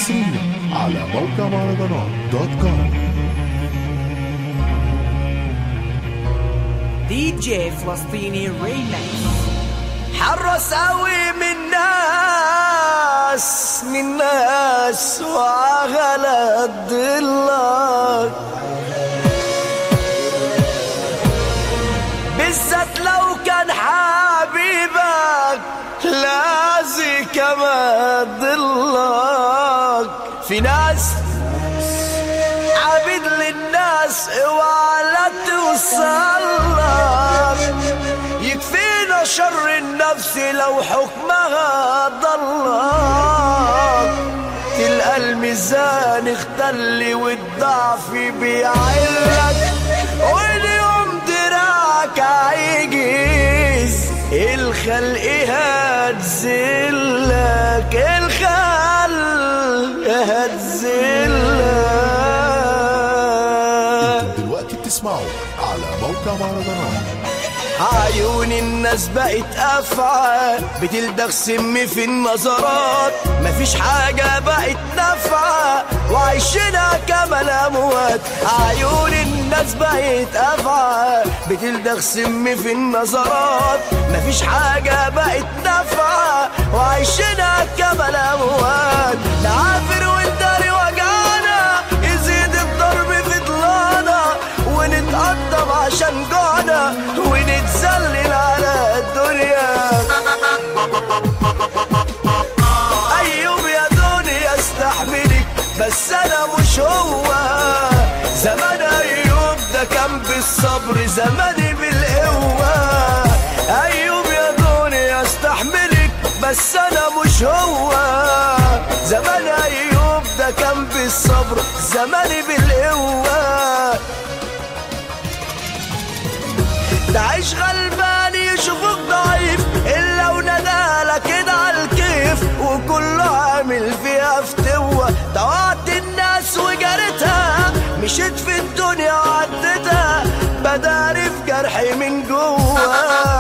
حصريا على موقع مهرجانات دوت كوم دي جي فلسطيني ريمكس حرص قوي من ناس من ناس وعلى الضلك بالذات لو كان حبيبك لازم كما ضلك في ناس عبيد للناس اوعى لا توصلك يكفينا شر النفس لو حكمها ضلك تلقى الميزان اختل والضعف بيعلك واليوم دراك هيجيز الخلق هتزلك الخلق هتزلك انتم دلوقتي بتسمعوا على موقع مهرجانات عيون الناس بقت أفعى بتلدغ سم في النظرات مفيش حاجة بقت نافعة وعايشينها كما الأموات عيون الناس بقت أفعى بتلدغ سم في النظرات مفيش حاجة بقت نافعة وعايشينها كما الأموات نعافر والداري وجعنا يزيد الضرب في ضلانا ونتقدم عشان جوعنا ونتذلل على الدنيا ايوب يا دنيا استحملك بس انا مش هو زمان ايوب ده كان بالصبر زماني بالقوة ايوب يا دنيا استحملك بس انا مش هو زمان ايوب ده كان بالصبر زماني بالقوة تعيش غلبان يشوفك ضعيف الا وندالك كده على الكيف وكله عامل فيها فتوة طوعت الناس وجريتها مشيت في الدنيا وعدتها بداري في جرحي من جوه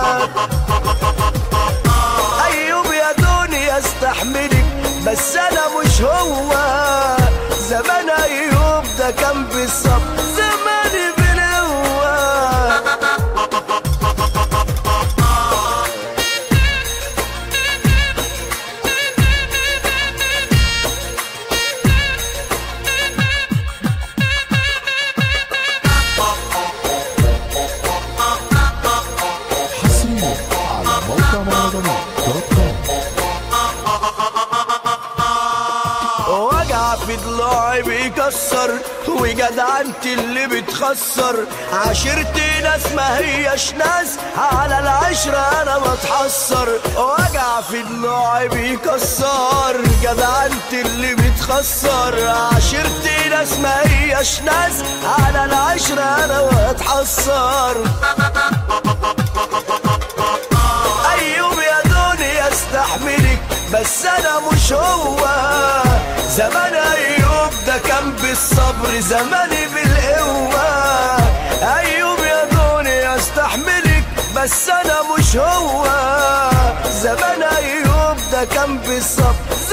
ايوب يا دنيا استحملك بس انا مش هو زمان ايوب ده كان بالصبر زماني بالقوه حصريا على موقع مهرجانات دوت كوم وجع في ضلوعي بيكسر وجدعنتي اللي بتخسر عشرتي ناس ما هيش ناس على العشرة انا بتحسر وجع في ضلوعي بيكسر جدعنتي اللي بتخسر عشرتي ناس ما هيش ناس على العشرة انا بتحسر ايوب يا دنيا استحملك بس انا مش هو زمان ايوب ده كان بالصبر زماني بالقوة ايوب يا دنيا استحملك بس انا مش هو زمان ايوب ده كان بالصبر